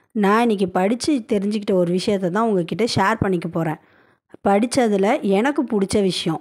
நான் இன்றைக்கி படித்து தெரிஞ்சுக்கிட்ட ஒரு விஷயத்தை தான் உங்ககிட்ட ஷேர் பண்ணிக்க போகிறேன் படித்ததில் எனக்கு பிடிச்ச விஷயம்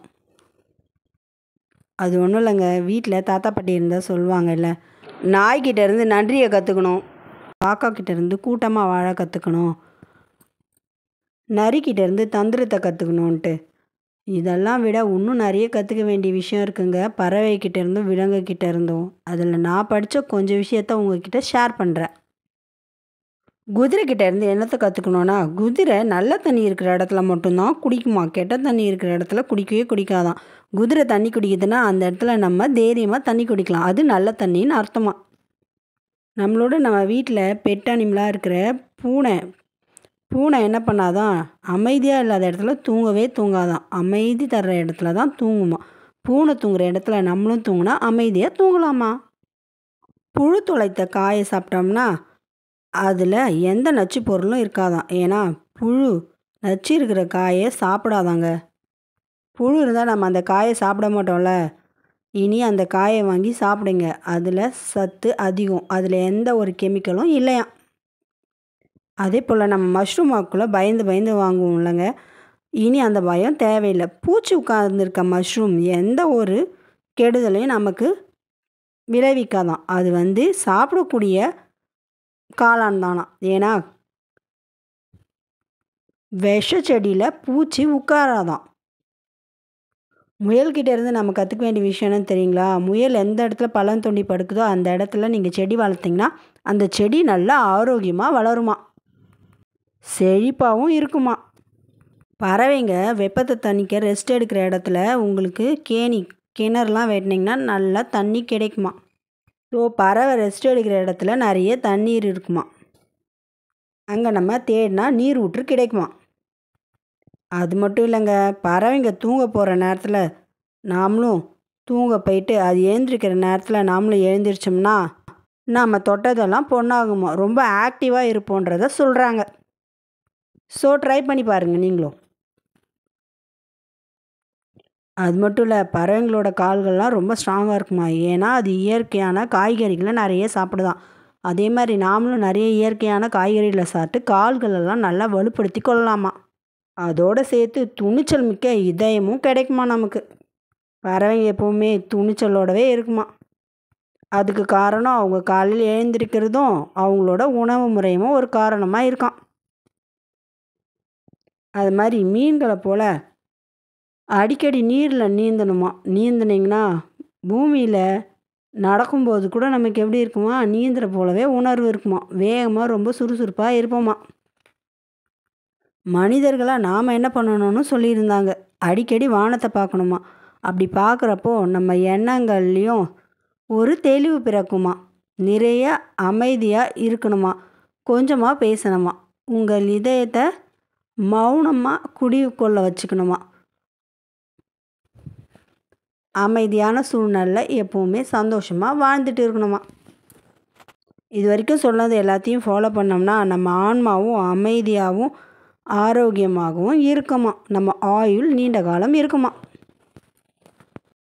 அது ஒன்றும் இல்லைங்க வீட்டில் தாத்தா பாட்டி இருந்தால் சொல்லுவாங்கல்ல நாய்கிட்ட இருந்து நன்றியை கற்றுக்கணும் காக்கா கிட்ட இருந்து கூட்டமாக வாழ கற்றுக்கணும் நரிக்கிட்ட இருந்து தந்திரத்தை கற்றுக்கணுன்ட்டு இதெல்லாம் விட இன்னும் நிறைய கற்றுக்க வேண்டிய விஷயம் இருக்குங்க பறவைக்கிட்ட இருந்தும் விலங்குகிட்ட இருந்தும் அதில் நான் படித்த கொஞ்சம் விஷயத்த உங்ககிட்ட ஷேர் பண்ணுறேன் குதிரைக்கிட்ட இருந்து என்னத்தை கற்றுக்கணுன்னா குதிரை நல்ல தண்ணி இருக்கிற இடத்துல மட்டும்தான் குடிக்குமா கெட்ட தண்ணி இருக்கிற இடத்துல குடிக்கவே குடிக்காதான் குதிரை தண்ணி குடிக்குதுன்னா அந்த இடத்துல நம்ம தைரியமாக தண்ணி குடிக்கலாம் அது நல்ல தண்ணின்னு அர்த்தமா நம்மளோட நம்ம வீட்டில் பெட் அனிமலாக இருக்கிற பூனை பூனை என்ன பண்ணாதான் அமைதியாக இல்லாத இடத்துல தூங்கவே தூங்காதான் அமைதி தர்ற இடத்துல தான் தூங்குமா பூனை தூங்குற இடத்துல நம்மளும் தூங்கினா அமைதியாக தூங்கலாமா புழு துளைத்த காயை சாப்பிட்டோம்னா அதில் எந்த நச்சு பொருளும் இருக்காதாம் ஏன்னா புழு நச்சு இருக்கிற காயை சாப்பிடாதாங்க புழு இருந்தால் நம்ம அந்த காயை சாப்பிட மாட்டோம்ல இனி அந்த காயை வாங்கி சாப்பிடுங்க அதில் சத்து அதிகம் அதில் எந்த ஒரு கெமிக்கலும் இல்லையாம் அதே போல் நம்ம மஷ்ரூம் வாக்குள்ளே பயந்து பயந்து வாங்குவோம் இல்லைங்க இனி அந்த பயம் தேவையில்லை பூச்சி உட்கார்ந்துருக்க மஷ்ரூம் எந்த ஒரு கெடுதலையும் நமக்கு விளைவிக்காதான் அது வந்து சாப்பிடக்கூடிய காளான் தானாம் ஏன்னா விஷ செடியில் பூச்சி உட்காராதான் முயல்கிட்ட இருந்து நம்ம கற்றுக்க வேண்டிய விஷயம் என்னன்னு தெரியுங்களா முயல் எந்த இடத்துல பழம் தோண்டி படுக்குதோ அந்த இடத்துல நீங்கள் செடி வளர்த்திங்கன்னா அந்த செடி நல்லா ஆரோக்கியமாக வளருமா செழிப்பாகவும் இருக்குமா பறவைங்க வெப்பத்தை தணிக்க ரெஸ்ட் எடுக்கிற இடத்துல உங்களுக்கு கேணி கிணறுலாம் வெட்டினீங்கன்னா நல்லா தண்ணி கிடைக்குமா ஸோ பறவை ரெஸ்ட் எடுக்கிற இடத்துல நிறைய தண்ணீர் இருக்குமா அங்கே நம்ம தேடினா நீர் ஊற்று கிடைக்குமா அது மட்டும் இல்லைங்க பறவைங்க தூங்க போகிற நேரத்தில் நாமளும் தூங்க போயிட்டு அது எழுந்திரிக்கிற நேரத்தில் நாமளும் எழுந்திரிச்சோம்னா நாம் தொட்டதெல்லாம் பொண்ணாகுமா ரொம்ப ஆக்டிவாக இருப்போன்றத சொல்கிறாங்க ஸோ ட்ரை பண்ணி பாருங்கள் நீங்களும் அது மட்டும் இல்லை பறவைங்களோட கால்கள்லாம் ரொம்ப ஸ்ட்ராங்காக இருக்குமா ஏன்னா அது இயற்கையான காய்கறிகளை நிறைய சாப்பிடுதான் அதே மாதிரி நாமளும் நிறைய இயற்கையான காய்கறிகளை சாப்பிட்டு கால்களெல்லாம் நல்லா வலுப்படுத்தி கொள்ளலாமா அதோடு சேர்த்து துணிச்சல் மிக்க இதயமும் கிடைக்குமா நமக்கு பறவைங்க எப்போவுமே துணிச்சலோடவே இருக்குமா அதுக்கு காரணம் அவங்க காலையில் எழுந்திருக்கிறதும் அவங்களோட உணவு முறையும் ஒரு காரணமாக இருக்கான் அது மாதிரி மீன்களை போல் அடிக்கடி நீரில் நீந்தணுமா நீந்தினீங்கன்னா பூமியில் நடக்கும்போது கூட நமக்கு எப்படி இருக்குமா நீந்துற போலவே உணர்வு இருக்குமா வேகமாக ரொம்ப சுறுசுறுப்பாக இருப்போமா மனிதர்களாக நாம் என்ன பண்ணணும்னு சொல்லியிருந்தாங்க அடிக்கடி வானத்தை பார்க்கணுமா அப்படி பார்க்குறப்போ நம்ம எண்ணங்கள்லேயும் ஒரு தெளிவு பிறக்குமா நிறைய அமைதியாக இருக்கணுமா கொஞ்சமாக பேசணுமா உங்கள் இதயத்தை மௌனமாக குடிவு கொள்ள வச்சுக்கணுமா அமைதியான சூழ்நிலையில் எப்போவுமே சந்தோஷமாக வாழ்ந்துட்டு இருக்கணுமா இது வரைக்கும் சொன்னது எல்லாத்தையும் ஃபாலோ பண்ணோம்னா நம்ம ஆன்மாவும் அமைதியாகவும் ஆரோக்கியமாகவும் இருக்குமா நம்ம ஆயுள் நீண்ட காலம் இருக்குமா